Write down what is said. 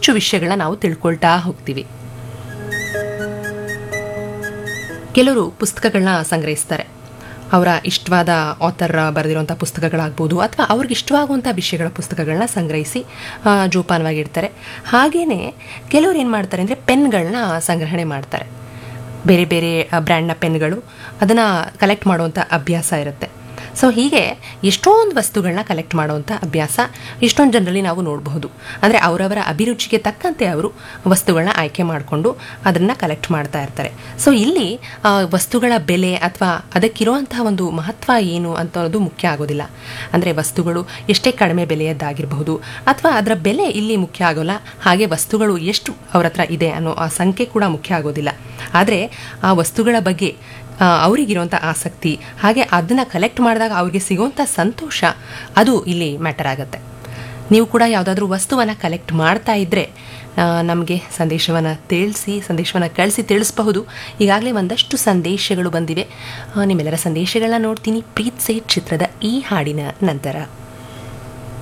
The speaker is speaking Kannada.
ಹೆಚ್ಚು ವಿಷಯಗಳನ್ನ ನಾವು ತಿಳ್ಕೊಳ್ತಾ ಹೋಗ್ತೀವಿ ಕೆಲವರು ಪುಸ್ತಕಗಳನ್ನ ಸಂಗ್ರಹಿಸ್ತಾರೆ ಅವರ ಇಷ್ಟವಾದ ಆಥರ್ ಬರೆದಿರುವಂಥ ಪುಸ್ತಕಗಳಾಗ್ಬೋದು ಅಥವಾ ಅವ್ರಿಗೆ ಇಷ್ಟವಾಗುವಂಥ ವಿಷಯಗಳ ಪುಸ್ತಕಗಳನ್ನ ಸಂಗ್ರಹಿಸಿ ಆ, ಜೋಪಾನವಾಗಿ ಇಡ್ತಾರೆ ಹಾಗೆಯೇ ಕೆಲವರು ಏನು ಮಾಡ್ತಾರೆ ಅಂದರೆ ಪೆನ್ಗಳನ್ನ ಸಂಗ್ರಹಣೆ ಮಾಡ್ತಾರೆ ಬೇರೆ ಬೇರೆ ಬ್ರ್ಯಾಂಡ್ನ ಪೆನ್ಗಳು ಅದನ್ನು ಕಲೆಕ್ಟ್ ಮಾಡುವಂಥ ಅಭ್ಯಾಸ ಇರುತ್ತೆ ಸೊ ಹೀಗೆ ಎಷ್ಟೊಂದು ವಸ್ತುಗಳನ್ನ ಕಲೆಕ್ಟ್ ಮಾಡುವಂಥ ಅಭ್ಯಾಸ ಇಷ್ಟೊಂದು ಜನರಲ್ಲಿ ನಾವು ನೋಡಬಹುದು ಅಂದರೆ ಅವರವರ ಅಭಿರುಚಿಗೆ ತಕ್ಕಂತೆ ಅವರು ವಸ್ತುಗಳನ್ನ ಆಯ್ಕೆ ಮಾಡಿಕೊಂಡು ಅದನ್ನು ಕಲೆಕ್ಟ್ ಮಾಡ್ತಾ ಇರ್ತಾರೆ ಸೊ ಇಲ್ಲಿ ಆ, ವಸ್ತುಗಳ ಬೆಲೆ ಅಥವಾ ಅದಕ್ಕಿರುವಂತಹ ಒಂದು ಮಹತ್ವ ಏನು ಅನ್ನೋದು ಮುಖ್ಯ ಆಗೋದಿಲ್ಲ ಅಂದರೆ ವಸ್ತುಗಳು ಎಷ್ಟೇ ಕಡಿಮೆ ಬೆಲೆಯದ್ದಾಗಿರಬಹುದು ಅಥವಾ ಅದರ ಬೆಲೆ ಇಲ್ಲಿ ಮುಖ್ಯ ಆಗೋಲ್ಲ ಹಾಗೆ ವಸ್ತುಗಳು ಎಷ್ಟು ಅವ್ರ ಹತ್ರ ಇದೆ ಅನ್ನೋ ಆ ಸಂಖ್ಯೆ ಕೂಡ ಮುಖ್ಯ ಆಗೋದಿಲ್ಲ ಆದರೆ ಆ ವಸ್ತುಗಳ ಬಗ್ಗೆ ಆ, ಅವರಿಗಿರುವಂಥ ಆಸಕ್ತಿ ಹಾಗೆ ಅದನ್ನು ಕಲೆಕ್ಟ್ ಮಾಡಿದಾಗ ಅವ್ರಿಗೆ ಸಿಗುವಂಥ ಸಂತೋಷ ಅದು ಇಲ್ಲಿ ಮ್ಯಾಟರ್ ಆಗುತ್ತೆ ನೀವು ಕೂಡ ಯಾವುದಾದ್ರೂ ವಸ್ತುವನ್ನು ಕಲೆಕ್ಟ್ ಮಾಡ್ತಾ ಇದ್ದರೆ ನಮಗೆ ಸಂದೇಶವನ್ನು ತಿಳಿಸಿ ಸಂದೇಶವನ್ನು ಕಳಿಸಿ ತಿಳಿಸಬಹುದು ಈಗಾಗಲೇ ಒಂದಷ್ಟು ಸಂದೇಶಗಳು ಬಂದಿವೆ ಆ, ನಿಮ್ಮೆಲ್ಲರ ಸಂದೇಶಗಳನ್ನ ನೋಡ್ತೀನಿ ಪ್ರೀತ್ ಸೇಟ್ ಚಿತ್ರದ ಈ ಹಾಡಿನ ನಂತರ